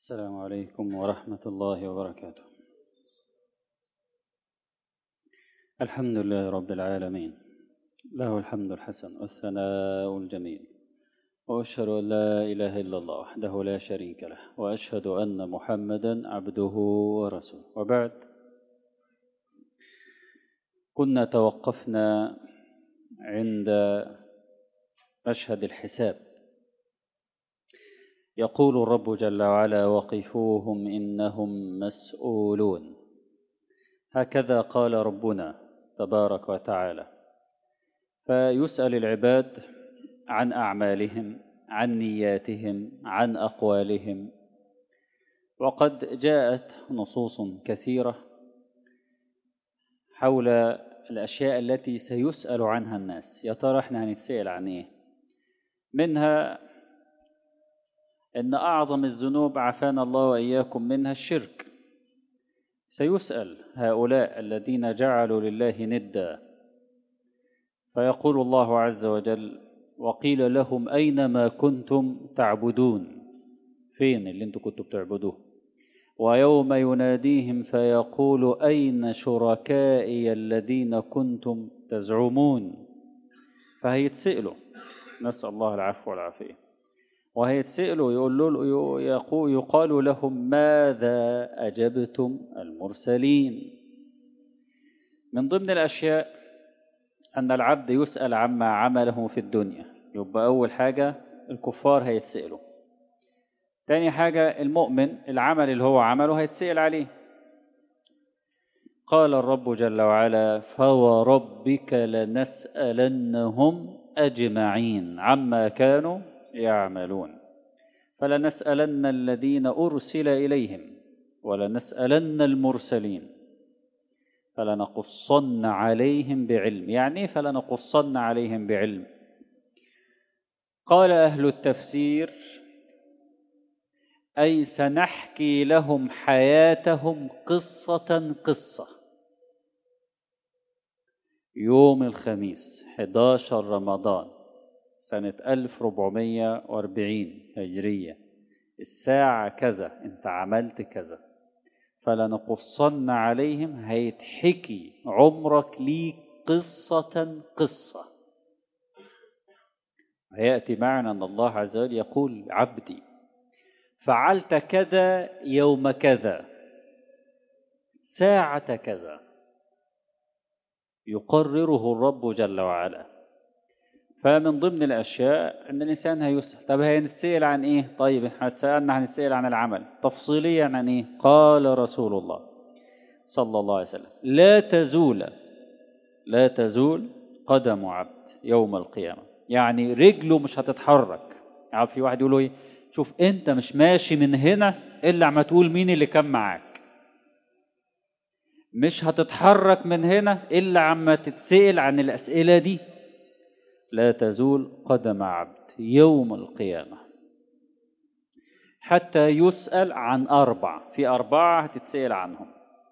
السلام عليكم ورحمة الله وبركاته الحمد لله رب العالمين له الحمد الحسن والثناء الجميل وأشهد أن لا إله إلا الله وحده لا شريك له وأشهد أن محمدا عبده ورسوله وبعد كنا توقفنا عند مشهد الحساب يقول الرب جل وعلا وقفوهم إنهم مسؤولون هكذا قال ربنا تبارك وتعالى فيسأل العباد عن أعمالهم عن نياتهم عن أقوالهم وقد جاءت نصوص كثيرة حول الأشياء التي سيسأل عنها الناس يا ترى احنا هنتسأل عن ايه منها ان اعظم الذنوب عافانا الله واياكم منها الشرك سيسأل هؤلاء الذين جعلوا لله ندا فيقول الله عز وجل وقيل لهم أين ما كنتم تعبدون فين اللي انتم كنتوا بتعبدوه ويوم يناديهم فيقول أين شركائي الذين كنتم تزعمون فهيتسألوا نسأل الله العفو والعافية وهيتسألوا يقول له يقال لهم ماذا أجبتم المرسلين من ضمن الأشياء أن العبد يسأل عما عمله في الدنيا يبقى أول حاجة الكفار هيتسألوا تاني حاجة المؤمن العمل اللي هو عمله هيتسأل عليه قال الرب جل وعلا فوربك لنسألنهم أجمعين عما كانوا يعملون فلنسألن الذين أرسل إليهم ولنسألن المرسلين فلنقصن عليهم بعلم يعني فلنقصن عليهم بعلم قال أهل التفسير أي سنحكي لهم حياتهم قصة قصة يوم الخميس 11 رمضان سنة 1440 هجرية الساعة كذا انت عملت كذا فلنقصن عليهم هيتحكي عمرك ليك قصة قصة هيأتي معنا أن الله عز وجل يقول عبدي فعلت كذا يوم كذا ساعة كذا يقرره الرب جل وعلا فمن ضمن الأشياء أن الإنسان هيسأل طب هنتسأل عن إيه طيب هتسألنا هنتسأل عن العمل تفصيليا عن إيه قال رسول الله صلى الله عليه وسلم لا تزول لا تزول قدم عبد يوم القيامة يعني رجله مش هتتحرك عارف في واحد يقول له إيه شوف أنت مش ماشي من هنا إلا عم تقول مين اللي كان معاك مش هتتحرك من هنا إلا عم تتسأل عن الأسئلة دي لا تزول قدم عبد يوم القيامة حتى يسأل عن أربع في أربعة هتتسأل عنهم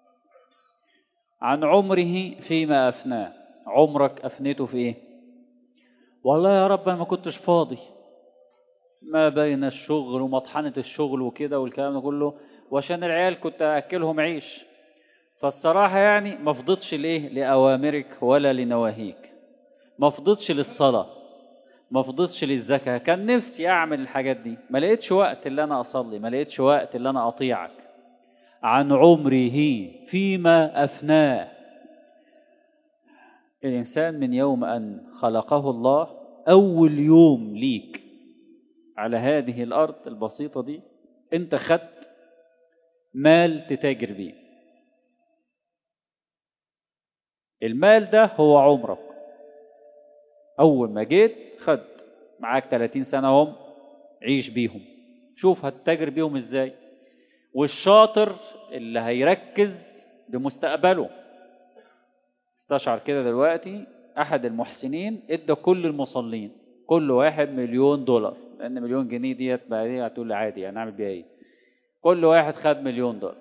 عن عمره فيما أفناه عمرك أفنيته في إيه والله يا رب أنا ما كنتش فاضي ما بين الشغل ومطحنة الشغل وكده والكلام ده كله وعشان العيال كنت أكلهم عيش فالصراحة يعني ما فضتش لإيه لأوامرك ولا لنواهيك ما فضتش للصلاة ما فضتش للزكاة كان نفسي أعمل الحاجات دي ما لقيتش وقت اللي أنا أصلي ما لقيتش وقت اللي أنا أطيعك عن عمره فيما أفناه الإنسان من يوم أن خلقه الله أول يوم ليك على هذه الأرض البسيطة دي أنت خدت مال تتاجر بيه المال ده هو عمرك أول ما جيت خد معاك 30 سنة هم عيش بيهم شوف هتتاجر بيهم ازاي والشاطر اللي هيركز بمستقبله استشعر كده دلوقتي أحد المحسنين ادى كل المصلين كل واحد مليون دولار لأن مليون جنيه ديت بقى دي هتقول لي عادي هنعمل بيها ايه كل واحد خد مليون دولار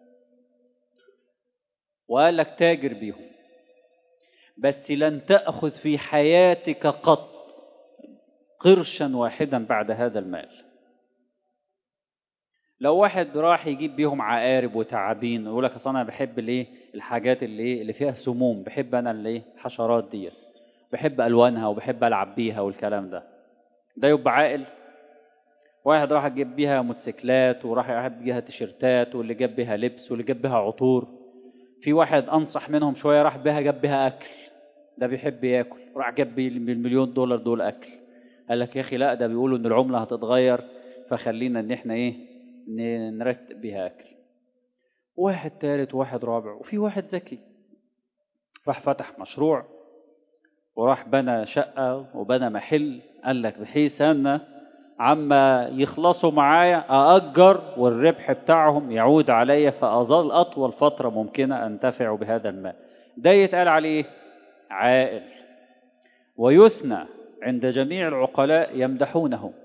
وقال لك تاجر بيهم بس لن تأخذ في حياتك قط قرشا واحدا بعد هذا المال لو واحد راح يجيب بيهم عقارب وتعابين ويقول لك اصل انا بحب الايه الحاجات اللي ايه اللي فيها سموم بحب انا الايه الحشرات ديت بحب الوانها وبحب العب بيها والكلام ده ده يبقى عاقل واحد راح جاب بيها موتوسيكلات وراح جاب بيها تيشيرتات واللي جاب بيها لبس واللي جاب بيها عطور في واحد انصح منهم شويه راح بيها جاب بيها اكل ده بيحب ياكل راح جاب بالمليون دولار دول اكل قال لك يا اخي لا ده بيقولوا ان العمله هتتغير فخلينا ان احنا ايه نرتب بيها اكل واحد تالت وواحد رابع وفي واحد ذكي راح فتح مشروع وراح بنى شقة وبنى محل قال لك بحيث أن عما يخلصوا معايا أأجر والربح بتاعهم يعود عليا فأظل أطول فترة ممكنة أنتفع بهذا المال ده يتقال عليه عائل ويثنى عند جميع العقلاء يمدحونه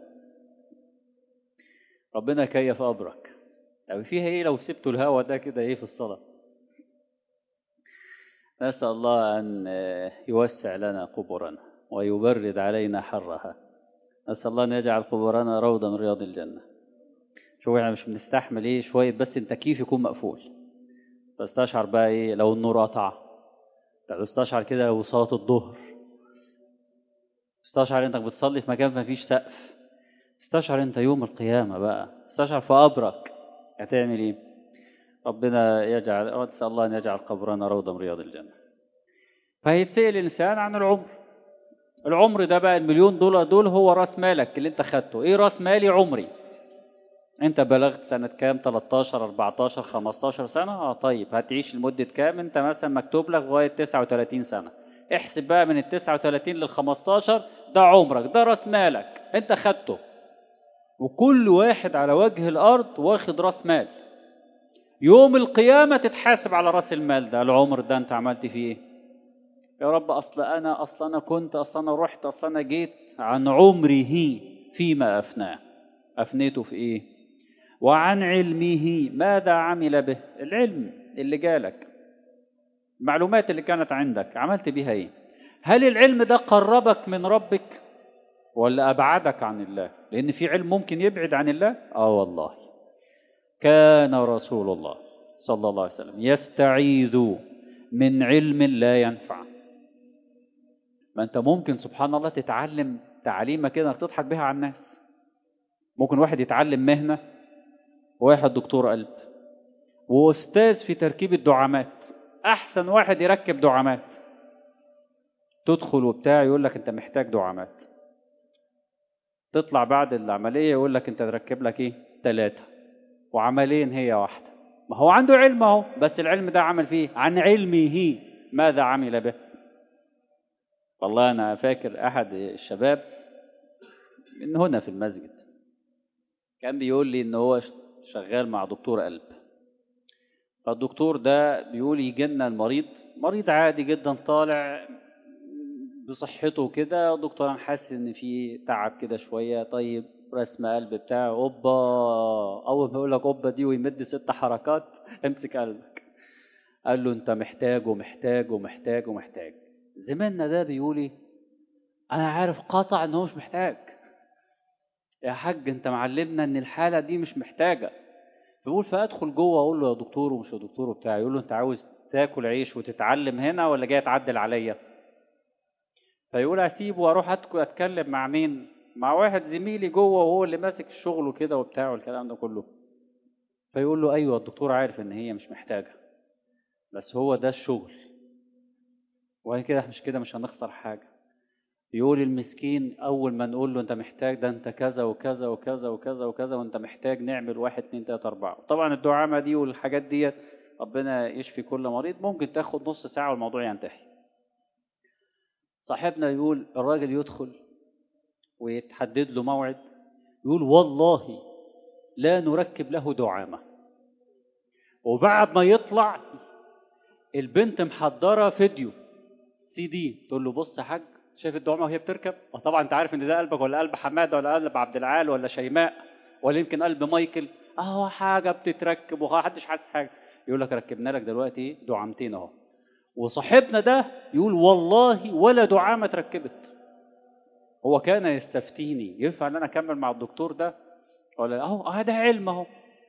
ربنا كيف أبرك طب فيها إيه لو سبت الهوى ده كده إيه في الصلاة نسأل الله أن يوسع لنا قبورنا ويبرد علينا حرها نسأل الله أن يجعل قبورنا روضة من رياض الجنة شوف احنا مش بنستحمل ايه شوية بس انت كيف يكون مقفول تستشعر بقى ايه لو النور قطع تستشعر كده لو صلاة الظهر تستشعر انك بتصلي في مكان ما فيش سقف استشعر انت يوم القيامة بقى استشعر في قبرك هتعمل ايه ربنا يجعل نسأل الله أن يجعل قبرنا روضة من رياض الجنة فهيتسأل الإنسان عن العمر العمر ده بقى المليون دولار دول هو راس مالك اللي انت خدته ايه راس مالي عمري انت بلغت سنة كام 13 14 15 سنة اه طيب هتعيش لمدة كام انت مثلا مكتوب لك لغاية 39 سنة احسب بقى من ال 39 لل 15 ده عمرك ده راس مالك انت خدته وكل واحد على وجه الارض واخد راس مال يوم القيامة تتحاسب على راس المال ده العمر ده انت عملت فيه ايه يا رب اصل انا اصل انا كنت اصل انا رحت اصل انا جيت عن عمره فيما افناه افنيته في ايه وعن علمه ماذا عمل به العلم اللي جالك المعلومات اللي كانت عندك عملت بيها ايه هل العلم ده قربك من ربك ولا ابعدك عن الله لان في علم ممكن يبعد عن الله اه والله كان رسول الله صلى الله عليه وسلم يستعيذ من علم لا ينفع ما انت ممكن سبحان الله تتعلم تعليمه كده انك تضحك بها على الناس ممكن واحد يتعلم مهنه واحد دكتور قلب واستاذ في تركيب الدعامات احسن واحد يركب دعامات تدخل وبتاع يقول لك انت محتاج دعامات تطلع بعد العمليه يقول لك انت تركب لك ايه ثلاثه وعملين هي واحده ما هو عنده علم اهو بس العلم ده عمل فيه عن علمه ماذا عمل به والله انا فاكر احد الشباب من هنا في المسجد كان بيقول لي ان هو شغال مع دكتور قلب فالدكتور ده بيقول يجي لنا المريض مريض عادي جدا طالع بصحته كده دكتور انا حاسس ان في تعب كده شويه طيب رسم قلب بتاعه اوبا اول ما يقول لك اوبا دي ويمد ست حركات امسك قلبك قال له انت محتاج ومحتاج ومحتاج ومحتاج زميلنا ده بيقول ايه انا عارف قطع ان هو مش محتاج يا حاج انت معلمنا ان الحاله دي مش محتاجه فبقول فادخل جوه اقول له يا دكتور ومش يا دكتور وبتاع يقول له انت عاوز تاكل عيش وتتعلم هنا ولا جاي تعدل عليا فيقول اسيبه واروح اتكلم مع مين مع واحد زميلي جوه وهو اللي ماسك الشغل وكده وبتاع والكلام ده كله فيقول له ايوه الدكتور عارف ان هي مش محتاجه بس هو ده الشغل وهي كده مش كده مش هنخسر حاجه يقول المسكين اول ما نقول له انت محتاج ده انت كذا وكذا وكذا وكذا وكذا وانت محتاج نعمل واحد اتنين تلاته اربعه طبعا الدعامه دي والحاجات ديت ربنا يشفي كل مريض ممكن تاخد نص ساعه والموضوع ينتهي صاحبنا يقول الراجل يدخل ويتحدد له موعد يقول والله لا نركب له دعامة وبعد ما يطلع البنت محضرة فيديو سي دي تقول له بص يا حاج شايف الدعامة وهي بتركب طبعا انت عارف ان ده قلبك ولا قلب حمادة ولا قلب عبد العال ولا شيماء ولا يمكن قلب مايكل اهو حاجة بتتركب ومحدش حاسس حاجة يقول لك ركبنا لك دلوقتي دعامتين اهو وصاحبنا ده يقول والله ولا دعامة اتركبت هو كان يستفتيني ينفع ان انا اكمل مع الدكتور ده ولا اهو هذا علم اهو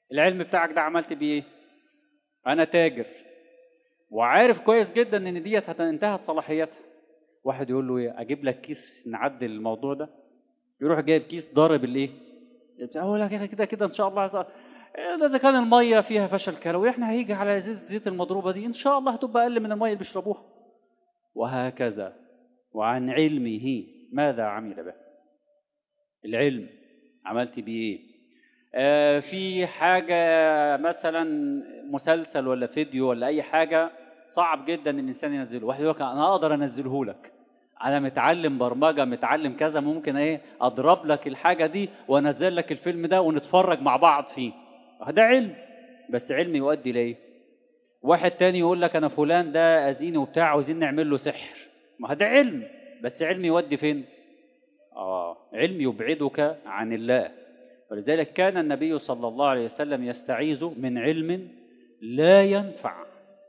العلم بتاعك ده عملت بيه ايه انا تاجر وعارف كويس جدا ان ديت هت- انتهت صلاحيتها واحد يقول له ايه اجيب لك كيس نعدل الموضوع ده يروح جايب كيس ضارب الايه اقول لك يا أخي كده كده ان شاء الله هيص- إيه ده اذا كان الميه فيها فشل كلوي احنا هيجي على زيت زيت المضروبه دي ان شاء الله هتبقى اقل من الميه اللي بيشربوها وهكذا وعن علمه ماذا عمل به العلم عملت بيه ايه آه في حاجه مثلا مسلسل ولا فيديو ولا اي حاجه صعب جدا ان الانسان ينزله واحد يقول لك انا اقدر انزله لك انا متعلم برمجه متعلم كذا ممكن ايه اضرب لك الحاجه دي وانزل لك الفيلم ده ونتفرج مع بعض فيه ده علم بس علم يؤدي لايه واحد تاني يقول لك انا فلان ده ازيني وبتاع عاوزين نعمل له سحر ما ده علم بس علم يودي فين اه علم يبعدك عن الله ولذلك كان النبي صلى الله عليه وسلم يستعيذ من علم لا ينفع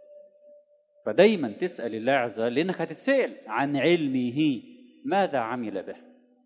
فدايما تسأل الله عز وجل لأنك هتتسأل عن علمه ماذا عمل به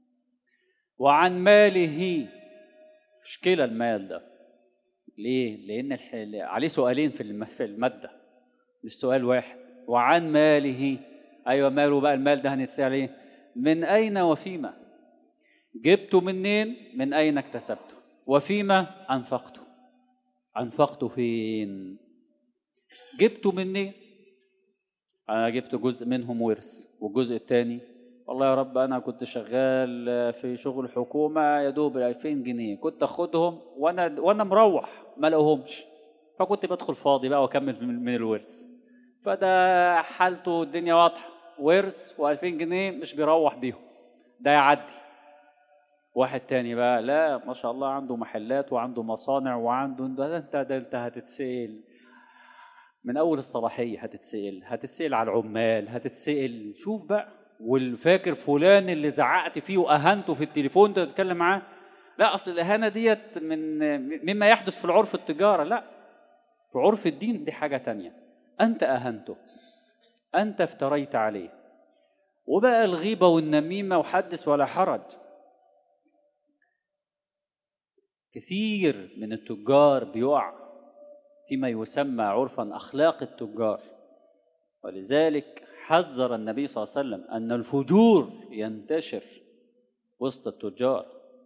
وعن ماله مشكلة المال ده ليه؟ لأن الح- عليه سؤالين في الم- في المادة مش سؤال واحد وعن ماله أيوة ماله بقى المال ده هنتسأل إيه؟ من أين وفيما جبته منين من أين اكتسبته وفيما أنفقته أنفقته فين جبته منين أنا جبت جزء منهم ورث والجزء الثاني والله يا رب أنا كنت شغال في شغل حكومة يا دوب 2000 جنيه كنت أخدهم وأنا وأنا مروح ما لقوهمش فكنت بدخل فاضي بقى وأكمل من من الورث فده حالته الدنيا واضحة ورث و2000 جنيه مش بيروح بيهم ده يعدي واحد تاني بقى لا ما شاء الله عنده محلات وعنده مصانع وعنده ده انت ده انت هتتسأل من اول الصلاحيه هتتسأل هتتسأل على العمال هتتسأل شوف بقى والفاكر فلان اللي زعقت فيه واهنته في التليفون ده تتكلم معاه لا اصل الاهانه ديت من مما يحدث في العرف التجاره لا في عرف الدين دي حاجه تانية انت اهنته انت افتريت عليه وبقى الغيبه والنميمه وحدث ولا حرج كثير من التجار بيقع فيما يسمى عرفا اخلاق التجار ولذلك حذر النبي صلى الله عليه وسلم ان الفجور ينتشر وسط التجار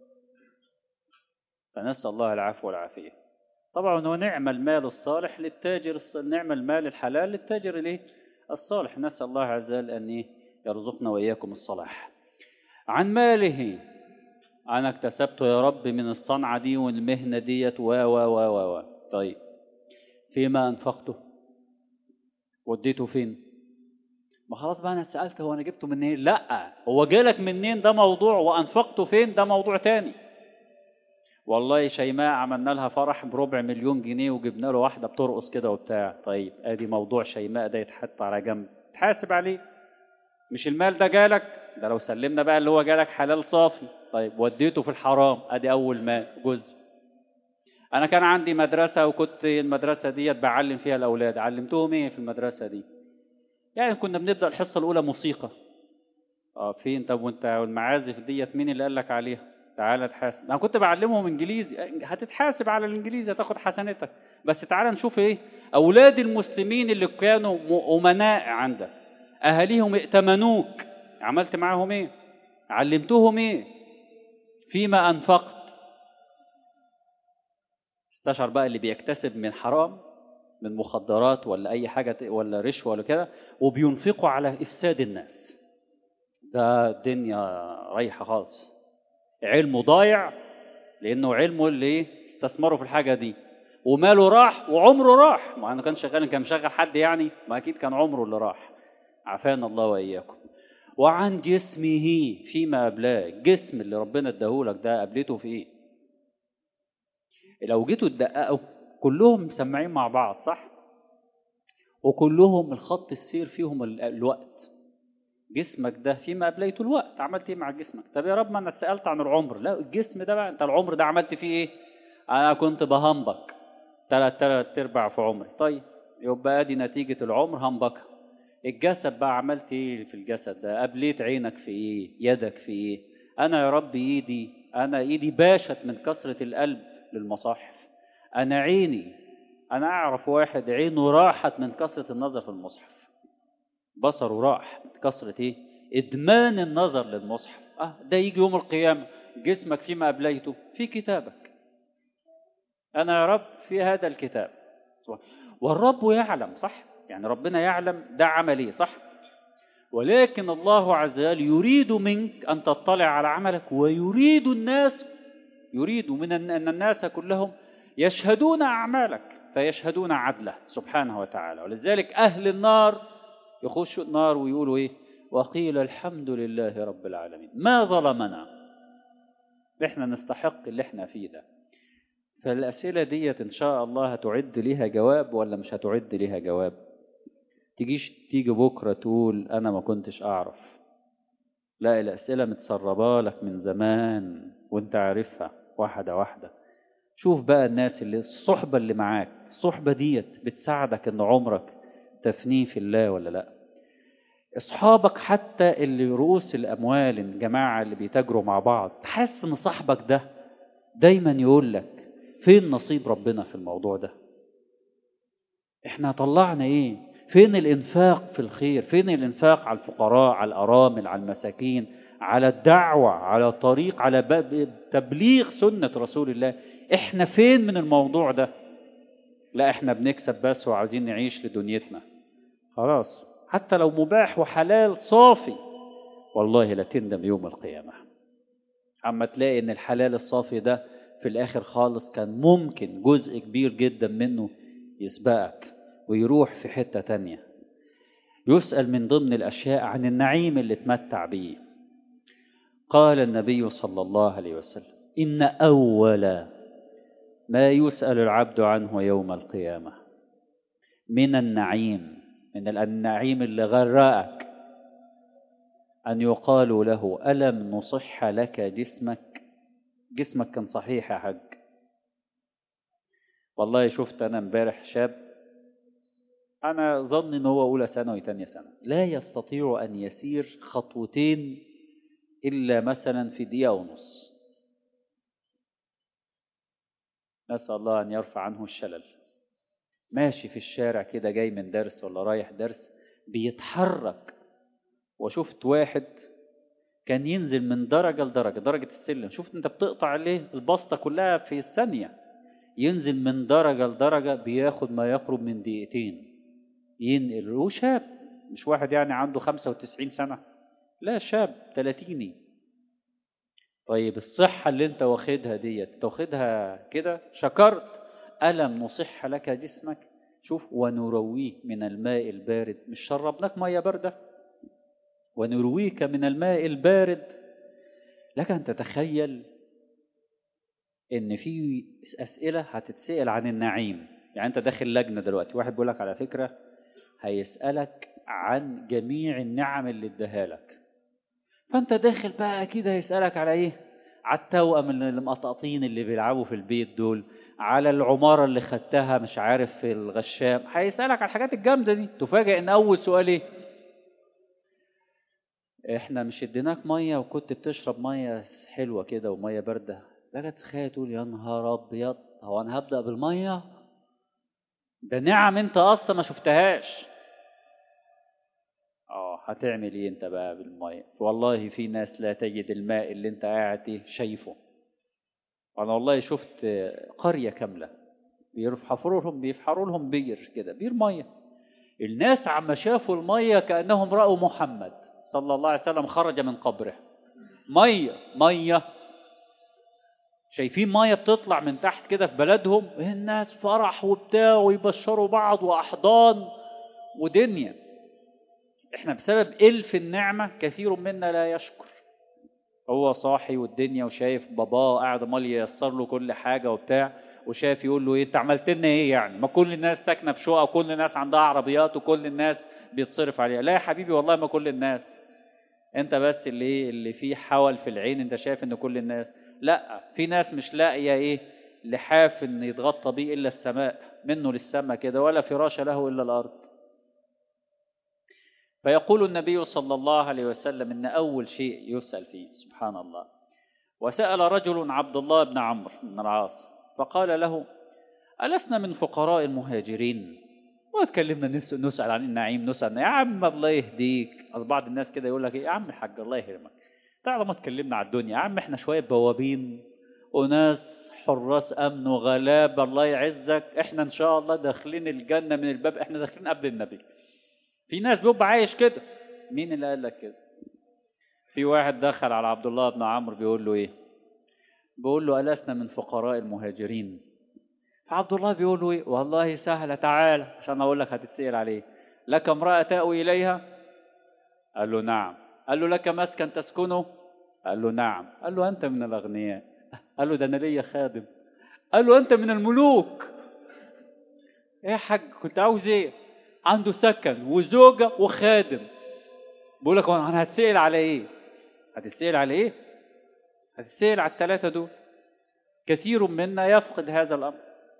فنسال الله العفو والعافيه طبعا هو نعم المال الصالح للتاجر الص- نعم المال الحلال للتاجر الايه الصالح نسال الله عز وجل ان إيه؟ يرزقنا واياكم الصلاح عن ماله انا اكتسبته يا رب من الصنعه دي والمهنه ديت و و و و و طيب فيما انفقته وديته فين ما خلاص بقى انا سالت هو انا جبته منين لا هو جالك منين ده موضوع وانفقته فين ده موضوع تاني والله شيماء عملنا لها فرح بربع مليون جنيه وجبنا له واحده بترقص كده وبتاع طيب ادي موضوع شيماء ده يتحط على جنب تحاسب عليه مش المال ده جالك ده لو سلمنا بقى اللي هو جالك حلال صافي طيب وديته في الحرام ادي اول مال جزء انا كان عندي مدرسه وكنت المدرسه ديت بعلم فيها الاولاد علمتهم ايه في المدرسه دي يعني كنا بنبدا الحصه الاولى موسيقى اه فين طب وانت والمعازف ديت مين اللي قال لك عليها تعالى تحاسب انا كنت بعلمهم انجليزي هتتحاسب على الانجليزي هتاخد حسنتك بس تعالى نشوف ايه اولاد المسلمين اللي كانوا م- امناء عندك اهاليهم ائتمنوك عملت معاهم ايه علمتهم ايه فيما انفقت استشعر بقى اللي بيكتسب من حرام من مخدرات ولا اي حاجه ت- ولا رشوه ولا كده وبينفقوا على افساد الناس ده الدنيا رايحه خالص علمه ضايع لانه علمه اللي إيه؟ استثمره في الحاجه دي وماله راح وعمره راح ما انا كان شغال كان مشغل حد يعني ما اكيد كان عمره اللي راح عافانا الله واياكم وعن جسمه فيما أبلاه الجسم اللي ربنا اداهولك ده قبلته في ايه لو جيتوا تدققوا كلهم مسمعين مع بعض صح وكلهم الخط السير فيهم ال- الوقت جسمك ده فيما أبليته الوقت عملت ايه مع جسمك طب يا رب ما انا اتسالت عن العمر لا الجسم ده بقى انت العمر ده عملت فيه ايه انا كنت بهنبك تلات تلات ارباع في عمري طيب يبقى ادي نتيجه العمر هنبكها الجسد بقى عملت ايه في الجسد ده قبليت عينك في ايه يدك في ايه انا يا رب ايدي انا ايدي باشت من كثره القلب للمصاحف أنا عيني أنا أعرف واحد عينه راحت من كثرة النظر في المصحف بصره راح من كثرة إيه إدمان النظر للمصحف أه ده يجي يوم القيامة جسمك فيما أبليته في كتابك أنا يا رب في هذا الكتاب والرب يعلم صح يعني ربنا يعلم ده عمل ايه صح ولكن الله عز وجل يريد منك أن تطلع على عملك ويريد الناس يريد من أن الناس كلهم يشهدون أعمالك فيشهدون عدله سبحانه وتعالى ولذلك أهل النار يخشوا النار ويقولوا إيه وقيل الحمد لله رب العالمين ما ظلمنا احنا نستحق اللي احنا فيه ده فالأسئلة ديت إن شاء الله هتعد ليها جواب ولا مش هتعد ليها جواب تجيش تيجي بكرة تقول أنا ما كنتش أعرف لا الأسئلة متسربة لك من زمان وانت عارفها واحدة واحدة شوف بقى الناس اللي الصحبة اللي معاك الصحبة ديت بتساعدك ان عمرك تفنيه في الله ولا لا اصحابك حتى اللي رؤوس الاموال الجماعة اللي بيتاجروا مع بعض تحس ان صاحبك ده دايما يقول لك فين نصيب ربنا في الموضوع ده احنا طلعنا ايه فين الانفاق في الخير فين الانفاق على الفقراء على الارامل على المساكين على الدعوة على طريق على تبليغ سنة رسول الله احنا فين من الموضوع ده لا احنا بنكسب بس وعايزين نعيش لدنيتنا خلاص حتى لو مباح وحلال صافي والله لا تندم يوم القيامة اما تلاقي ان الحلال الصافي ده في الاخر خالص كان ممكن جزء كبير جدا منه يسبقك ويروح في حتة تانية يسأل من ضمن الأشياء عن النعيم اللي تمتع به قال النبي صلى الله عليه وسلم إن أول ما يسأل العبد عنه يوم القيامة من النعيم من النعيم اللي غرقك أن يقال له ألم نصح لك جسمك جسمك كان صحيح يا حاج والله شفت أنا امبارح شاب أنا ظن إن هو أولى ثانوي تانية سنة لا يستطيع أن يسير خطوتين إلا مثلا في دقيقة ونص نسأل الله أن يرفع عنه الشلل ماشي في الشارع كده جاي من درس ولا رايح درس بيتحرك وشفت واحد كان ينزل من درجة لدرجة درجة السلم شفت انت بتقطع عليه البسطة كلها في الثانية ينزل من درجة لدرجة بياخد ما يقرب من دقيقتين ينقل وشاب مش واحد يعني عنده 95 سنة لا شاب تلاتيني طيب الصحة اللي انت واخدها ديت تاخدها كده شكرت ألم نصح لك جسمك شوف ونرويك من الماء البارد مش شربناك مية باردة ونرويك من الماء البارد لك أن تتخيل إن في أسئلة هتتسأل عن النعيم يعني أنت داخل لجنة دلوقتي واحد بيقول لك على فكرة هيسألك عن جميع النعم اللي اداها لك فانت داخل بقى كده يسألك على ايه على التوأم المقطقطين اللي بيلعبوا في البيت دول على العمارة اللي خدتها مش عارف في الغشام هيسألك على الحاجات الجامدة دي تفاجئ ان اول سؤال ايه احنا مش اديناك مية وكنت بتشرب مية حلوة كده ومية باردة لك تتخيل تقول يا نهار ابيض هو انا هبدأ بالمية ده نعم انت اصلا ما شفتهاش اه هتعمل ايه انت بقى بالميه والله في ناس لا تجد الماء اللي انت قاعد ايه شايفه انا والله شفت قريه كامله بيحفروا لهم بيفحروا لهم بير كده بير ميه الناس عما شافوا الميه كانهم راوا محمد صلى الله عليه وسلم خرج من قبره ميه ميه شايفين ميه بتطلع من تحت كده في بلدهم الناس فرح وبتاع ويبشروا بعض واحضان ودنيا احنا بسبب الف النعمه كثير منا لا يشكر هو صاحي والدنيا وشايف باباه قاعد امال ييسر له كل حاجه وبتاع وشايف يقول له ايه انت عملت لنا ايه يعني ما كل الناس ساكنه في شقق وكل الناس عندها عربيات وكل الناس بيتصرف عليها لا يا حبيبي والله ما كل الناس انت بس اللي ايه اللي فيه حول في العين انت شايف ان كل الناس لا في ناس مش لاقيه ايه لحاف ان يتغطى بيه الا السماء منه للسماء كده ولا فراش له الا الارض فيقول النبي صلى الله عليه وسلم ان اول شيء يسال فيه سبحان الله وسال رجل عبد الله بن عمرو بن العاص فقال له ألسنا من فقراء المهاجرين واتكلمنا نسأل عن النعيم نسأل يا عم الله يهديك أصل بعض الناس كده يقول لك إيه يا عم الحاج الله يهرمك تعالى ما اتكلمنا على الدنيا يا عم احنا شوية بوابين وناس حراس أمن وغلابة الله يعزك احنا إن شاء الله داخلين الجنة من الباب احنا داخلين قبل النبي في ناس بيبقى عايش كده مين اللي قال لك كده في واحد دخل على عبد الله بن عمرو بيقول له ايه بيقول له ألسنا من فقراء المهاجرين فعبد الله بيقول له ايه والله سهلة تعالى عشان اقول لك هتتسأل عليه لك امرأة تأوي إليها قال له نعم قال له لك مسكن تسكنه قال له نعم قال له أنت من الأغنياء قال له ده أنا ليا خادم قال له أنت من الملوك إيه يا حاج كنت عاوز إيه عنده سكن وزوجة وخادم بقول لك أنا هتسأل على إيه هتتسأل على إيه هتتسأل على الثلاثة دول كثير منا يفقد هذا الأمر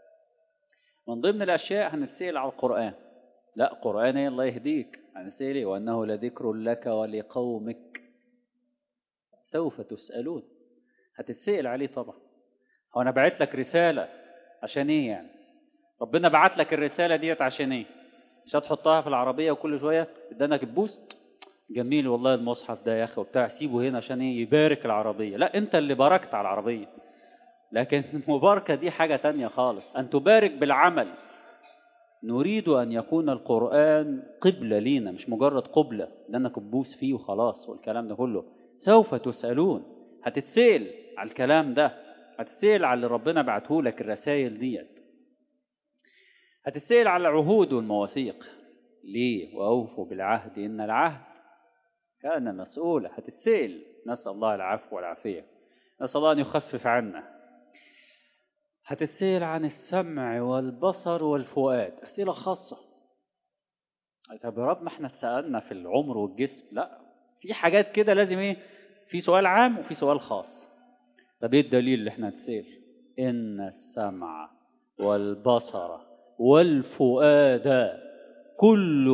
من ضمن الأشياء هنتسأل على القرآن لا قرآن الله يهديك هنتسأل إيه وأنه لذكر لك ولقومك سوف تسألون هتتسأل عليه طبعا هو أنا بعت لك رسالة عشان إيه يعني ربنا بعت لك الرسالة ديت عشان إيه مش هتحطها في العربية وكل شوية ادانك بوست جميل والله المصحف ده يا أخي وبتاع سيبه هنا عشان إيه يبارك العربية لا أنت اللي باركت على العربية لكن المباركة دي حاجة تانية خالص أن تبارك بالعمل نريد أن يكون القرآن قبلة لينا مش مجرد قبلة لأنك تبوس فيه وخلاص والكلام ده كله سوف تسألون هتتسأل على الكلام ده هتتسأل على اللي ربنا بعته لك الرسائل ديت هتتسأل على العهود والمواثيق ليه وأوفوا بالعهد إن العهد كان مسؤولا هتتسأل نسأل الله العفو والعافية نسأل الله أن يخفف عنا هتتسأل عن السمع والبصر والفؤاد أسئلة خاصة طب يا رب ما احنا اتسألنا في العمر والجسم لا في حاجات كده لازم ايه في سؤال عام وفي سؤال خاص طب ايه الدليل اللي احنا هنتسأل إن السمع والبصر والفؤاد كل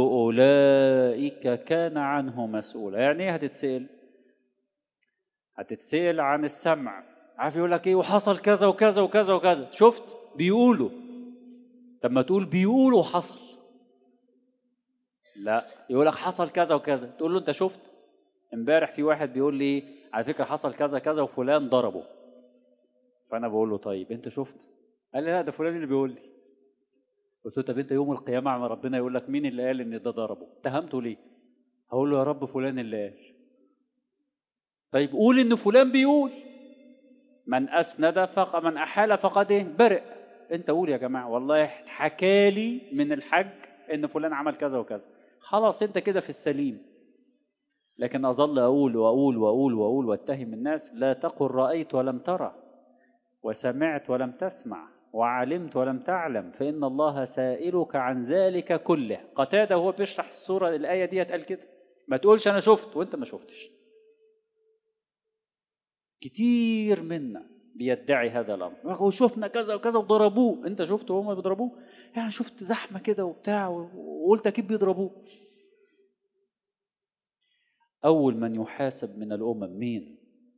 أولئك كان عنه مسؤولا يعني ايه هتتسأل هتتسأل عن السمع عارف يقول لك ايه وحصل كذا وكذا وكذا وكذا شفت بيقولوا طب ما تقول بيقولوا وحصل لا يقول لك حصل كذا وكذا تقول له انت شفت امبارح في واحد بيقول لي على فكره حصل كذا كذا وفلان ضربه فانا بقول له طيب انت شفت قال لي لا ده فلان اللي بيقول لي قلت له طب انت يوم القيامه عم ربنا يقول لك مين اللي قال ان ده ضربه اتهمته ليه هقول له يا رب فلان اللي قال طيب قول ان فلان بيقول من اسند فق من احال فقد ايه برئ انت قول يا جماعه والله حكالي من الحج ان فلان عمل كذا وكذا خلاص انت كده في السليم لكن اظل اقول واقول واقول واقول واتهم الناس لا تقل رايت ولم ترى وسمعت ولم تسمع وعلمت ولم تعلم فان الله سائلك عن ذلك كله قتاده وهو بيشرح السوره الايه دي قال كده ما تقولش انا شفت وانت ما شفتش كتير منا بيدعي هذا الامر وشفنا كذا وكذا وضربوه انت شفته وهم بيضربوه يعني شفت زحمه كده وبتاع وقلت اكيد بيضربوه اول من يحاسب من الامم مين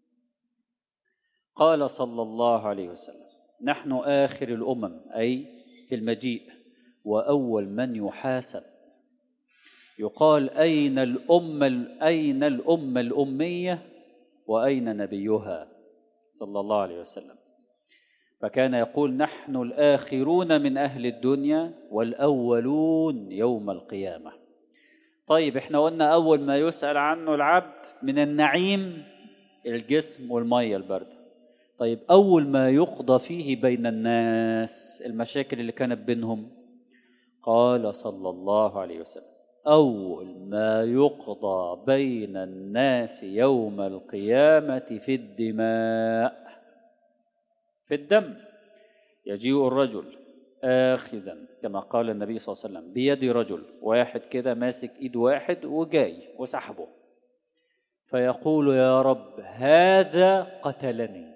قال صلى الله عليه وسلم نحن اخر الامم اي في المجيء واول من يحاسب يقال اين الامه اين الامه الاميه واين نبيها صلى الله عليه وسلم فكان يقول نحن الاخرون من اهل الدنيا والاولون يوم القيامه طيب احنا قلنا اول ما يسال عنه العبد من النعيم الجسم والميه البارده طيب اول ما يقضى فيه بين الناس المشاكل اللي كانت بينهم قال صلى الله عليه وسلم أول ما يقضى بين الناس يوم القيامة في الدماء في الدم يجيء الرجل آخذا كما قال النبي صلى الله عليه وسلم بيد رجل واحد كده ماسك إيد واحد وجاي وسحبه فيقول يا رب هذا قتلني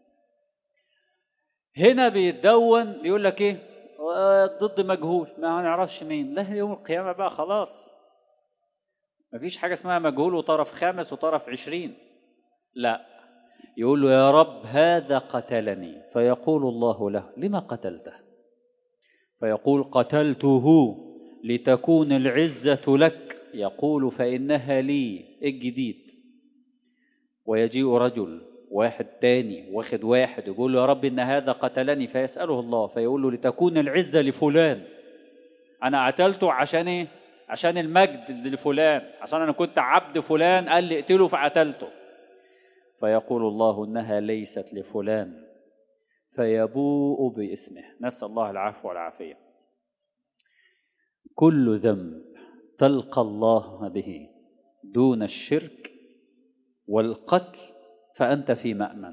هنا بيتدون بيقول لك ايه ضد مجهول ما نعرفش مين لا يوم القيامة بقى خلاص مفيش حاجة اسمها مجهول وطرف خامس وطرف عشرين لا يقول له يا رب هذا قتلني فيقول الله له لما قتلته فيقول قتلته لتكون العزة لك يقول فإنها لي الجديد ويجيء رجل واحد تاني واخد واحد يقول له يا رب إن هذا قتلني فيسأله الله فيقول له لتكون العزة لفلان أنا قتلته عشان إيه؟ عشان المجد لفلان عشان أنا كنت عبد فلان قال لي اقتله فقتلته فيقول الله إنها ليست لفلان فيبوء باسمه نسأل الله العفو والعافية كل ذنب تلقى الله به دون الشرك والقتل فأنت في مأمن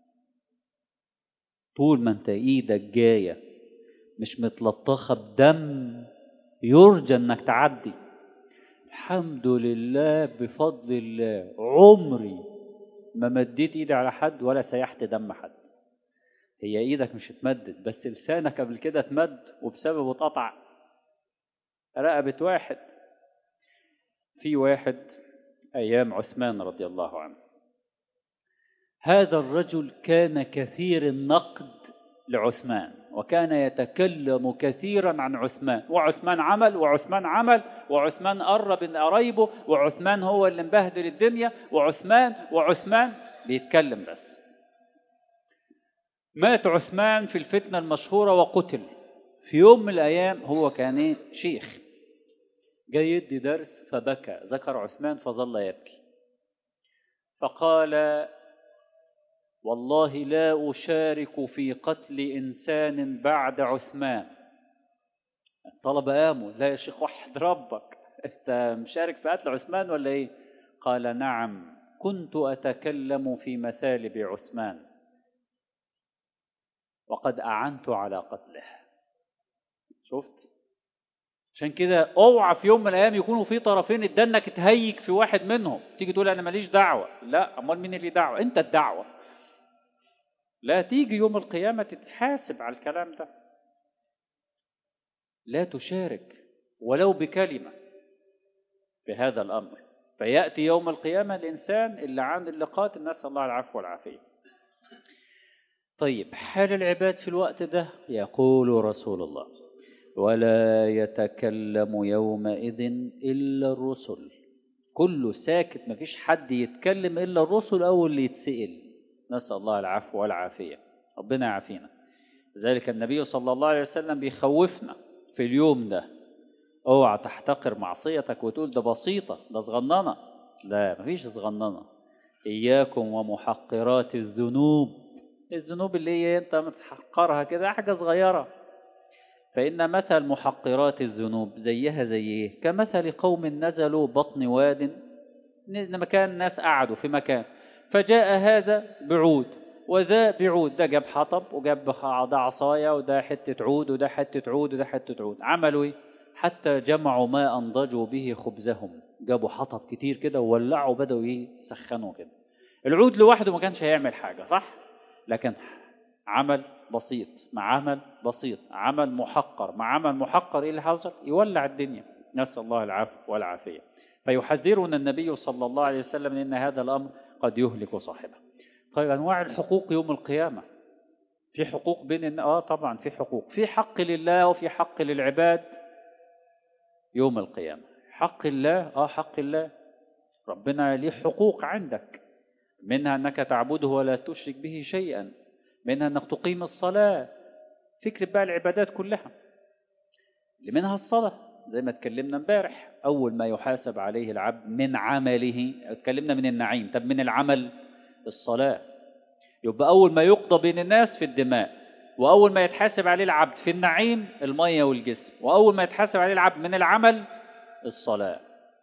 طول ما انت ايدك جاية مش متلطخة بدم يرجى انك تعدي الحمد لله بفضل الله عمري ما مديت ايدي على حد ولا سيحت دم حد هي ايدك مش اتمدت بس لسانك قبل كده اتمد وبسببه اتقطع رقبة واحد في واحد ايام عثمان رضي الله عنه هذا الرجل كان كثير النقد لعثمان وكان يتكلم كثيرا عن عثمان وعثمان عمل وعثمان عمل وعثمان قرب من قرايبه وعثمان هو اللي مبهدل الدنيا وعثمان وعثمان بيتكلم بس مات عثمان في الفتنة المشهورة وقتل في يوم من الأيام هو كان إيه؟ شيخ جاي يدي درس فبكى ذكر عثمان فظل يبكي فقال والله لا أشارك في قتل إنسان بعد عثمان الطلبة قاموا لا يا شيخ وحد ربك أنت مشارك في قتل عثمان ولا إيه قال نعم كنت أتكلم في مثالب عثمان وقد أعنت على قتله شفت عشان كده اوعى في يوم من الايام يكونوا في طرفين ادانك تهيج في واحد منهم تيجي تقول انا ماليش دعوه لا امال مين اللي دعوه انت الدعوه لا تيجي يوم القيامة تتحاسب على الكلام ده لا تشارك ولو بكلمة في هذا الأمر فيأتي يوم القيامة الإنسان اللي عند اللقاء نسأل الله العفو والعافية طيب حال العباد في الوقت ده يقول رسول الله ولا يتكلم يومئذ إلا الرسل كله ساكت مفيش حد يتكلم إلا الرسل أو اللي يتسئل نسأل الله العفو والعافية ربنا يعافينا لذلك النبي صلى الله عليه وسلم بيخوفنا في اليوم ده اوعى تحتقر معصيتك وتقول ده بسيطة ده صغننة لا مفيش صغننة إياكم ومحقرات الذنوب الذنوب اللي هي أنت متحقرها كده حاجة صغيرة فإن مثل محقرات الذنوب زيها زي إيه كمثل قوم نزلوا بطن واد مكان الناس قعدوا في مكان فجاء هذا بعود وذا بعود ده جاب حطب وجاب ده عصاية وده حتة عود وده حتة عود وده حتة عود عملوا ايه حتى جمعوا ما أنضجوا به خبزهم جابوا حطب كتير كده وولعوا بدأوا يسخنوا كده العود لوحده ما كانش هيعمل حاجة صح لكن عمل بسيط مع عمل بسيط عمل محقر مع عمل محقر ايه اللي حصل يولع الدنيا نسأل الله العفو والعافية فيحذرنا النبي صلى الله عليه وسلم ان هذا الامر قد يهلك صاحبه طيب أنواع الحقوق يوم القيامة في حقوق بين آه طبعا في حقوق في حق لله وفي حق للعباد يوم القيامة حق الله آه حق الله ربنا ليه حقوق عندك منها أنك تعبده ولا تشرك به شيئا منها أنك تقيم الصلاة فكرة بقى العبادات كلها اللي منها الصلاة زي ما اتكلمنا امبارح أول ما يحاسب عليه العبد من عمله اتكلمنا من النعيم طب من العمل الصلاة يبقى أول ما يقضى بين الناس في الدماء وأول ما يتحاسب عليه العبد في النعيم المية والجسم وأول ما يتحاسب عليه العبد من العمل الصلاة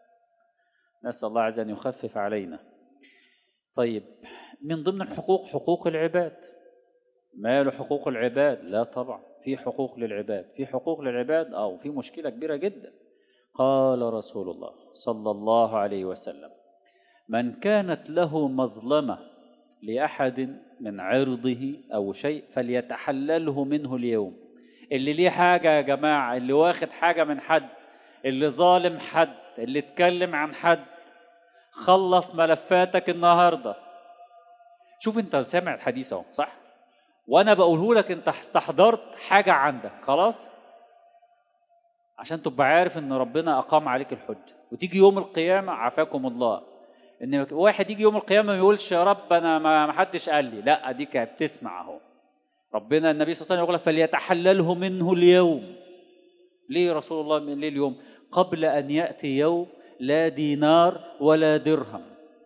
نسأل الله عز أن يخفف علينا طيب من ضمن الحقوق حقوق العباد ما له حقوق العباد لا طبعا في حقوق للعباد في حقوق للعباد أو في مشكلة كبيرة جدا قال رسول الله صلى الله عليه وسلم من كانت له مظلمة لأحد من عرضه أو شيء فليتحلله منه اليوم اللي ليه حاجة يا جماعة اللي واخد حاجة من حد اللي ظالم حد اللي اتكلم عن حد خلص ملفاتك النهاردة شوف انت سامع الحديث اهو صح وانا بقوله لك انت استحضرت حاجة عندك خلاص عشان تبقى عارف ان ربنا اقام عليك الحجه وتيجي يوم القيامه عافاكم الله ان واحد يجي يوم القيامه ما يقولش يا رب انا ما حدش قال لي لا دي كانت بتسمع اهو ربنا النبي صلى الله عليه وسلم يقول فليتحلله منه اليوم ليه رسول الله من ليه اليوم قبل ان ياتي يوم لا دينار ولا درهم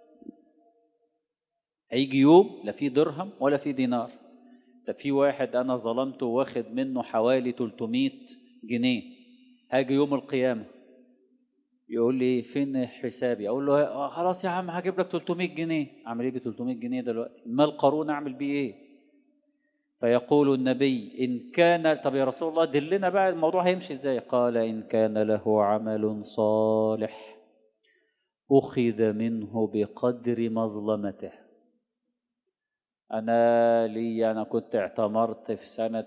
هيجي يوم لا في درهم ولا في دينار ده في واحد انا ظلمته واخد منه حوالي 300 جنيه هاجي يوم القيامه يقول لي فين حسابي اقول له آه خلاص يا عم هجيب لك 300 جنيه اعمل ايه ب 300 جنيه دلوقتي مال قارون اعمل بيه ايه فيقول النبي ان كان طب يا رسول الله دلنا بقى الموضوع هيمشي ازاي قال ان كان له عمل صالح اخذ منه بقدر مظلمته أنا لي أنا كنت اعتمرت في سنة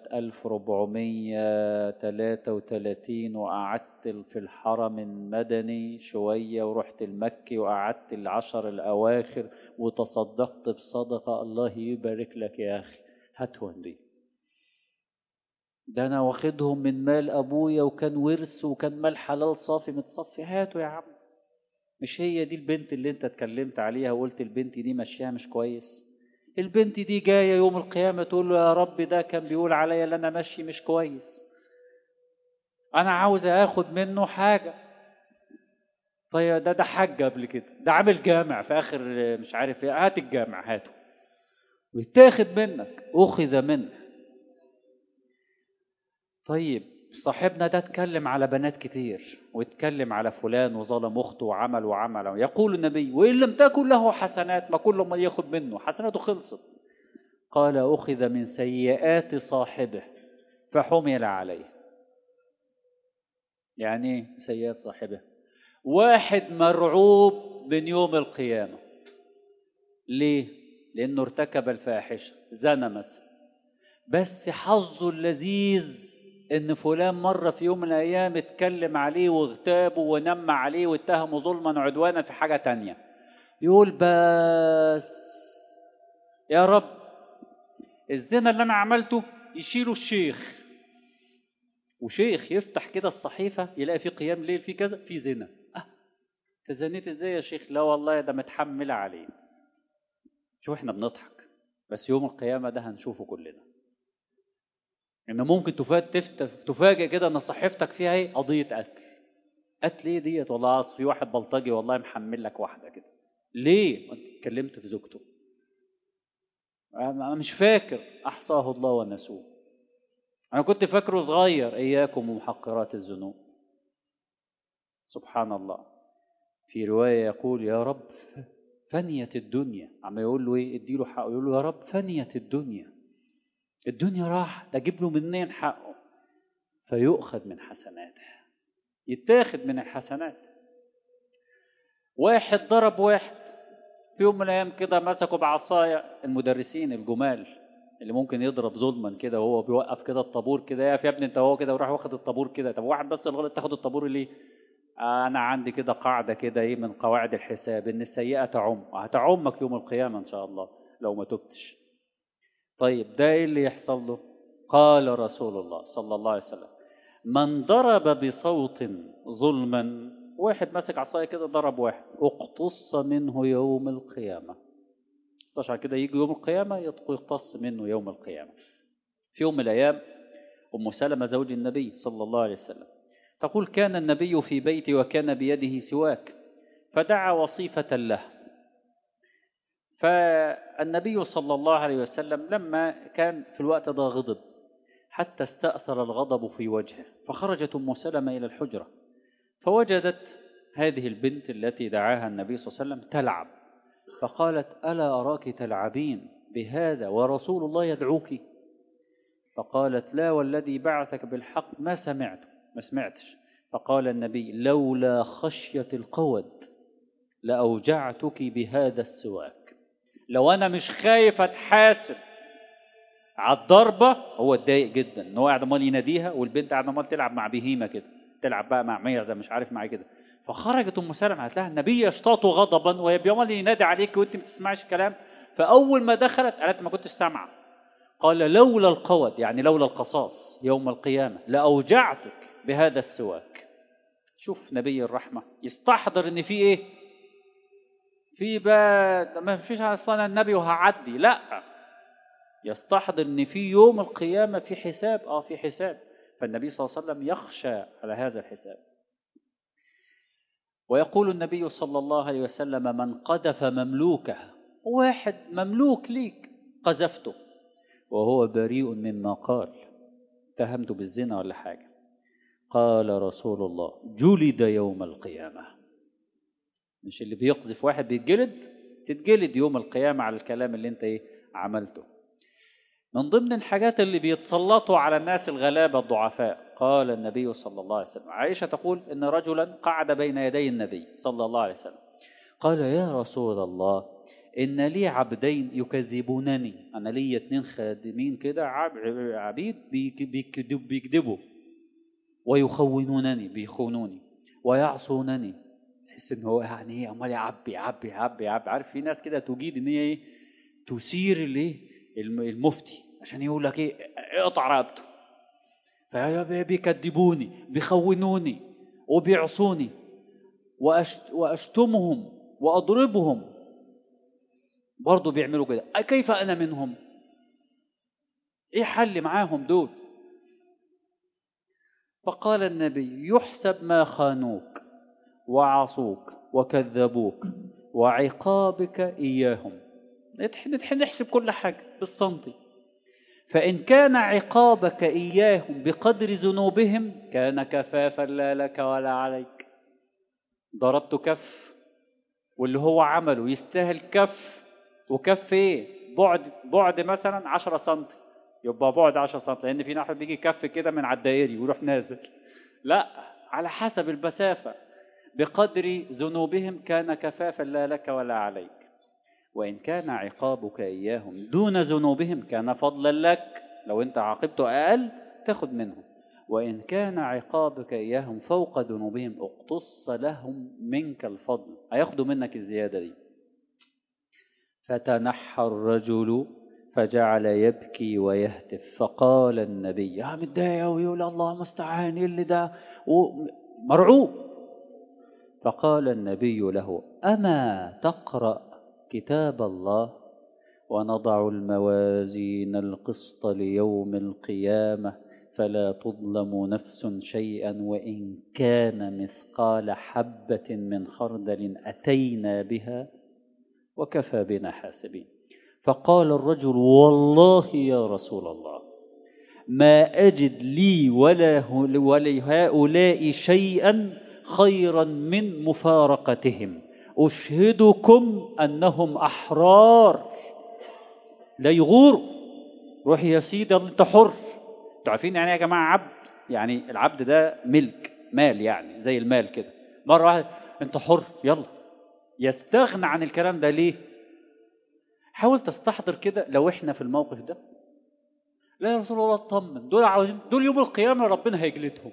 1433 وقعدت في الحرم المدني شوية ورحت المكي وقعدت العشر الأواخر وتصدقت بصدقة الله يبارك لك يا أخي هاتهم دي ده أنا واخدهم من مال أبويا وكان ورث وكان مال حلال صافي متصفي هاتوا يا عم مش هي دي البنت اللي انت اتكلمت عليها وقلت البنت دي مشيها مش كويس البنت دي جاية يوم القيامة تقول له يا رب ده كان بيقول عليا اللي أنا ماشي مش كويس أنا عاوز آخد منه حاجة طيب ده ده حج قبل كده ده عامل جامع في آخر مش عارف إيه هات الجامع هاته ويتاخد منك أخذ منه طيب صاحبنا ده اتكلم على بنات كتير واتكلم على فلان وظلم اخته وعمل وعمل يقول النبي وان لم تكن له حسنات ما كل ما ياخد منه حسناته خلصت قال اخذ من سيئات صاحبه فحمل عليه يعني ايه سيئات صاحبه واحد مرعوب من يوم القيامه ليه لانه ارتكب الفاحشه زنى مثلا بس حظه اللذيذ ان فلان مره في يوم من الايام اتكلم عليه واغتابه ونم عليه واتهمه ظلما وعدوانا في حاجه تانية يقول بس يا رب الزنا اللي انا عملته يشيله الشيخ وشيخ يفتح كده الصحيفه يلاقي في قيام ليل في كذا في زنا اه تزنيت ازاي يا شيخ لا والله ده متحمله عليه شو احنا بنضحك بس يوم القيامه ده هنشوفه كلنا ان ممكن تفاجئ كده ان صحيفتك فيها ايه قضيه قتل قتل ايه ديت والله اصل في واحد بلطجي والله محمل لك واحده كده ليه انت اتكلمت في زوجته انا مش فاكر احصاه الله ونسوه انا كنت فاكره صغير اياكم ومحقرات الذنوب سبحان الله في روايه يقول يا رب فنيت الدنيا عم يقول له ايه اديله حقه يقول له يا رب فنيت الدنيا الدنيا راح ده اجيب له منين حقه فيؤخذ من حسناته يتاخد من الحسنات واحد ضرب واحد في يوم من الايام كده مسكوا بعصايه المدرسين الجمال اللي ممكن يضرب ظلما كده وهو بيوقف كده الطابور كده يا يا ابني انت هو كده وراح واخد الطابور كده طب واحد بس الغلط تاخد الطابور ليه انا عندي كده قاعده كده ايه من قواعد الحساب ان السيئه تعم هتعمك يوم القيامه ان شاء الله لو ما تبتش طيب ده ايه اللي يحصل له قال رسول الله صلى الله عليه وسلم من ضرب بصوت ظلما واحد ماسك عصايه كده ضرب واحد اقتص منه يوم القيامه عشان كده يجي يوم القيامه يقتص منه يوم القيامه في يوم من الايام ام سلمه زوج النبي صلى الله عليه وسلم تقول كان النبي في بيتي وكان بيده سواك فدعا وصيفه له فالنبي صلى الله عليه وسلم لما كان في الوقت ده غضب حتى استأثر الغضب في وجهه فخرجت أم سلمة إلى الحجرة فوجدت هذه البنت التي دعاها النبي صلى الله عليه وسلم تلعب فقالت ألا أراك تلعبين بهذا ورسول الله يدعوك فقالت لا والذي بعثك بالحق ما سمعت ما سمعتش فقال النبي لولا خشية القود لأوجعتك بهذا السواك لو انا مش خايف اتحاسب على الضربه هو اتضايق جدا ان هو قاعد امال يناديها والبنت قاعده امال تلعب مع بهيمه كده تلعب بقى مع معزه مش عارف معاه كده فخرجت ام سلمة قالت لها النبي يشتاط غضبا ويبقى امال ينادي عليك وانت ما بتسمعش الكلام فاول ما دخلت قالت ما كنتش سامعه قال لولا القود يعني لولا القصاص يوم القيامة لأوجعتك بهذا السواك شوف نبي الرحمة يستحضر ان في ايه في بقى ما فيش اصلا النبي وهعدي لا يستحضر ان في يوم القيامة في حساب اه في حساب فالنبي صلى الله عليه وسلم يخشى على هذا الحساب ويقول النبي صلى الله عليه وسلم من قذف مملوكه واحد مملوك ليك قذفته وهو بريء مما قال اتهمته بالزنا ولا حاجة قال رسول الله جلد يوم القيامة مش اللي بيقذف واحد بيتجلد تتجلد يوم القيامة على الكلام اللي انت ايه عملته من ضمن الحاجات اللي بيتسلطوا على الناس الغلابة الضعفاء قال النبي صلى الله عليه وسلم عائشة تقول إن رجلا قعد بين يدي النبي صلى الله عليه وسلم قال يا رسول الله إن لي عبدين يكذبونني أنا لي اتنين خادمين كده عبيد بيكذب بيكذبوا ويخونونني بيخونوني ويعصونني تحس ان هو يعني ايه عمال يعبي يعبي يعبي يعبي عارف في ناس كده تجيد ان هي ايه تثير الايه المفتي عشان يقول لك ايه اقطع رقبته فبيكذبوني بيخونوني وبيعصوني وأشت واشتمهم واضربهم برضه بيعملوا كده كيف انا منهم ايه حل معاهم دول فقال النبي يحسب ما خانوك وعصوك وكذبوك وعقابك اياهم نحسب كل حاجه بالسنتي فإن كان عقابك إياهم بقدر ذنوبهم كان كفافا لا لك ولا عليك ضربت كف واللي هو عمله يستاهل كف وكف ايه بعد بعد مثلا 10 سم يبقى بعد 10 سم لان في واحد بيجي كف كده من على الدائري ويروح نازل لا على حسب المسافه بقدر ذنوبهم كان كفافا لا لك ولا عليك وإن كان عقابك إياهم دون ذنوبهم كان فضلا لك لو أنت عاقبته أقل تاخد منهم وإن كان عقابك إياهم فوق ذنوبهم اقتص لهم منك الفضل هياخدوا منك الزيادة دي فتنحى الرجل فجعل يبكي ويهتف فقال النبي يا متضايق ويقول الله مستعان اللي ده مرعوب فقال النبي له أما تقرأ كتاب الله ونضع الموازين القسط ليوم القيامة فلا تظلم نفس شيئا وإن كان مثقال حبة من خردل أتينا بها وكفى بنا حاسبين فقال الرجل والله يا رسول الله ما أجد لي ولا ولهؤلاء شيئا خيرا من مفارقتهم أشهدكم أنهم أحرار لا يغور روح يا سيدي أنت حر انتوا عارفين يعني يا جماعة عبد يعني العبد ده ملك مال يعني زي المال كده مرة واحدة أنت حر يلا يستغنى عن الكلام ده ليه حاول تستحضر كده لو احنا في الموقف ده لا يا رسول الله اطمن دول عاوزين دول يوم القيامة ربنا هيجلدهم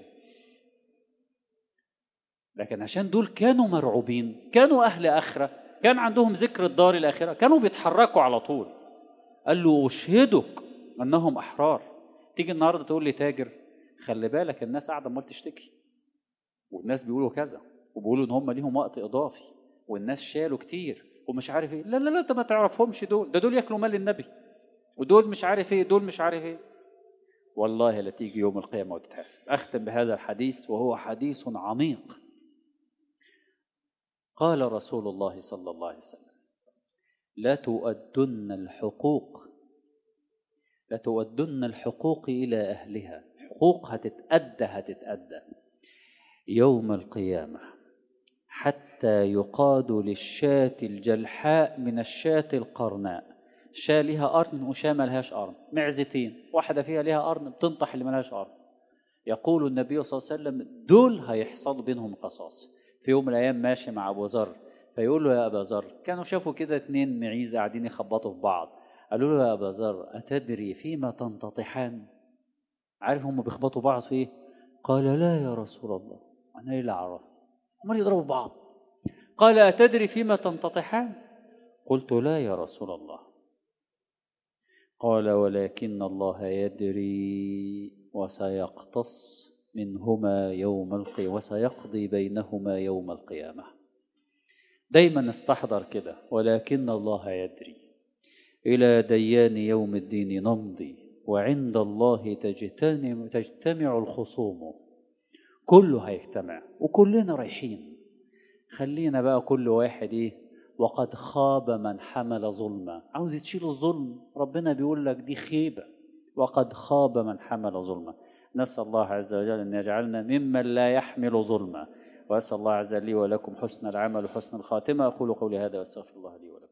لكن عشان دول كانوا مرعوبين كانوا أهل آخرة كان عندهم ذكر الدار الآخرة كانوا بيتحركوا على طول قال له أشهدك أنهم أحرار تيجي النهاردة تقول لي تاجر خلي بالك الناس قاعدة امال تشتكي والناس بيقولوا كذا وبيقولوا ان هم ليهم وقت اضافي والناس شالوا كتير ومش عارف ايه لا لا لا انت ما تعرفهمش دول ده دول ياكلوا مال النبي ودول مش عارف ايه دول مش عارف ايه والله لا تيجي يوم القيامة وتتحاسب أختم بهذا الحديث وهو حديث عميق قال رسول الله صلى الله عليه وسلم لا تؤدن الحقوق لا تؤدن الحقوق إلى أهلها حقوق هتتأدى هتتأدى يوم القيامة حتى يقاد للشاة الجلحاء من الشاة القرناء شاة لها قرن وشاة ملهاش قرن معزتين واحدة فيها لها قرن بتنطح اللي ملهاش قرن يقول النبي صلى الله عليه وسلم دول هيحصل بينهم قصاص في يوم من الأيام ماشي مع أبو ذر فيقول له يا أبا ذر كانوا شافوا كده اتنين معيز قاعدين يخبطوا في بعض قالوا له يا أبا ذر أتدري فيما تنتطحان عارف هم بيخبطوا بعض في ايه قال لا يا رسول الله أنا إيه اللي أعرف هم يضربوا بعض قال أتدري فيما تنتطحان قلت لا يا رسول الله قال ولكن الله يدري وسيقتص منهما يوم القيامة وسيقضي بينهما يوم القيامة دايما استحضر كده ولكن الله يدري إلى ديان يوم الدين نمضي وعند الله تجتمع, تجتمع الخصوم كله هيجتمع وكلنا رايحين خلينا بقى كل واحد ايه وقد خاب من حمل ظلما عاوز تشيل الظلم ربنا بيقول لك دي خيبة وقد خاب من حمل ظلما نسأل الله عز وجل أن يجعلنا ممن لا يحمل ظلما وأسأل الله عز وجل لي ولكم حسن العمل وحسن الخاتمة أقول قولي هذا وأستغفر الله لي ولكم